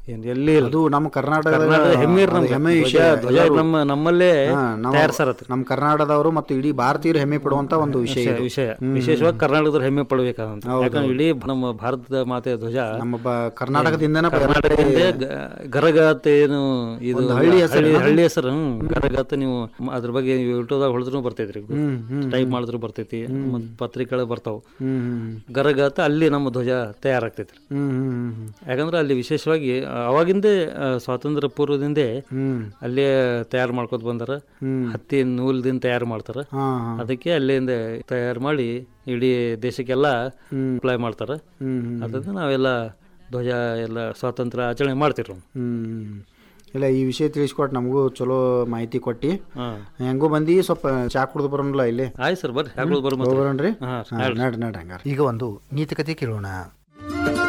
ಏನ್ ಎಲ್ಲಿ ಇಲ್ಲ. ಅದು ನಮ್ಮ ಕರ್ನಾಟಕದ ಕರ್ನಾಟಕದ ಹೆಮ್ಮೆ ಅದು ನಮ್ಗೆ. ಹೆಮ್ಮೆ ಧ್ವಜ- ವಿಷಯ ಧ್ವಜ ಎಲ್ಲರೂ- ನಮ್ಮ ನಮ್ಮಲ್ಲೇ ಹಾ, ನಮ್ಮ- ತಯಾರಿಸಾರತ್ರಿ. ನಮ್ಮ ಕರ್ನಾಟಕದವರು ಮತ್ತು ಇಡೀ ಭಾರತೀಯರು ಹೆಮ್ಮೆ ಪಡುವಂತ ಒಂದು ವಿಷಯ ವಿಷಯ ಇದು. ವಿಷಯ ಹ್ಮ್. ವಿಶೇಷವಾಗಿ ಕರ್ನಾಟಕದವ್ರು ಹೆಮ್ಮೆ ಪಡಬೇಕಾದಂತ ಹೌದು, ಯಾಕಂದ್ರೆ ಇಡೀ ನಮ್ಮ ಭಾರತದ ಮಾತೆಯ ಧ್ವಜ ನಮ್ಮ ಬ- ಕರ್ನಾಟಕದಿಂದನೇ ಕರ್ನಾಟಕದಿಂದ ಗ- ಗರಗಾತ ಏನು ಇದು ಒಂದು ಹಳ್ಳಿ ಹೆಸರು ಹಳ್ಳಿ ಅದು? ಹಳ್ಳಿ ಹೆಸರು ಹ್ಮ್, ಗರಗಾತ ನೀವು ಮ- ಅದ್ರ ಬಗ್ಗೆ ಯೂಟ್ಯೂಬ್ದಾಗ ಹೊಡೆದ್ರು ಬರ್ತೈತ್ರಿ ಹ್ಮ್, ಹ್ಮ್, ಟೈಪ್ ಮಾಡಿದ್ರು ಬರ್ತೈತಿ ಮತ್ತು ಪತ್ರಿಕೆಗಳು ಬರ್ತಾವ ಹ್ಮ್, ಹ್ಮ್. ಗರಗಾತ ಅಲ್ಲಿ ನಮ್ಮ ಧ್ವಜ ತಯಾರಾಗ್ತೈತ್ರಿ ಹ್ಮ್, ಹ್ಮ್, ಹ್ಮ್, ಯಾಕಂದ್ರೆ ಅಲ್ಲಿ ವಿಶೇಷವಾಗಿ ಆ, ಅವಾಗಿಂದೇ ಆ, ಸ್ವಾತಂತ್ರ್ಯ ಪೂರ್ವದಿಂದೇ ಹ್ಮ್. ಅಲ್ಲೇ ತಯಾರು ಮಾಡ್ಕೊತ ಬಂದಾರ ಹ್ಮ್. ಹತ್ತಿ ನೂಲ್ದಿಂದ ತಯಾರು ಮಾಡ್ತಾರ ಹಾ, ಹಾ. ಅದಕ್ಕೆ ಅಲ್ಲಿಂದ ತಯಾರು ಮಾಡಿ ಇಡೀ ದೇಶಕ್ಕೆಲ್ಲ ಹ್ಮ್. ಅಪ್ಲೈ ಮಾಡ್ತಾರ ಹ್ಮ್, ಹ್ಮ್. ಅದರಿಂದ ನಾವೆಲ್ಲ ಧ್ವಜ ಎಲ್ಲ ಸ್ವಾತಂತ್ರ್ಯ ಆಚರಣೆ ಮಾಡ್ತಿರು ಹ್ಮ್ ಇಲ್ಲ ಈ ವಿಷಯ ತಿಳಿಸ್ಕೊಟ್ಟು ನಮಗೂ ಚಲೋ ಮಾಹಿತಿ ಕೊಟ್ಟಿ ಹಾ. ಹೆಂಗೂ ಬಂದು ಸ್ವಲ್ಪ ಚಾ ಕುಡ್ದು ಬರೋಣಲ್ಲ ಇಲ್ಲಿ ಆಯ್ತು ಸರ್ ಬರ್ರಿ ಹಾಕೋದು ಬರ್ರಿ ಮತ್ತೆ. ಬರೋಣ್ರಿ ಹಾ, ನಡ್ರಿ ನಡ್ರಿ ಹಂಗಾರ ಈಗ ಒಂದು ನೀತಿಕತೆ ಕೇಳೋಣ